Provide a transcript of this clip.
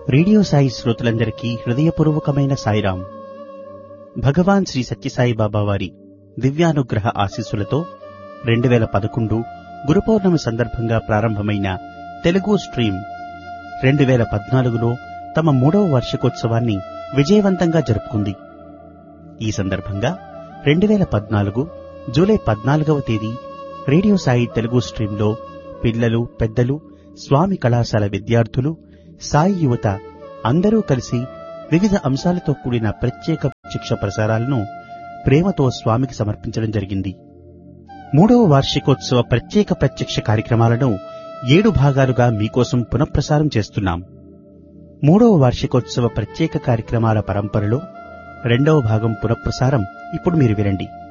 radio Sai శ్రోతలందరికీ హృదయపూర్వకమైన సాయిరాం భగవాన్ శ్రీ సత్యసాయి బాబా వారి దివ్యానుగ్రహ ఆశీస్సులతో రెండు వేల పదకొండు గురు పౌర్ణమి సందర్భంగా ప్రారంభమైన తెలుగు స్ట్రీమ్ రెండు వేల పద్నాలుగులో తమ మూడవ వార్షికోత్సవాన్ని విజయవంతంగా జరుపుకుంది ఈ సందర్భంగా రెండు వేల పద్నాలుగు జూలై పద్నాలుగవ తేదీ రేడియో సాయి తెలుగు స్ట్రీంలో పిల్లలు పెద్దలు స్వామి కళాశాల విద్యార్థులు సాయి యువత అందరూ కలిసి వివిధ అంశాలతో కూడిన ప్రత్యేక శిక్ష ప్రసారాలను ప్రేమతో స్వామికి సమర్పించడం జరిగింది మూడవ వార్షికోత్సవ ప్రత్యేక ప్రత్యక్ష కార్యక్రమాలను ఏడు భాగాలుగా మీకోసం పునఃప్రసారం చేస్తున్నాం మూడవ వార్షికోత్సవ ప్రత్యేక కార్యక్రమాల పరంపరలో రెండవ భాగం పునఃప్రసారం ఇప్పుడు మీరు వినండి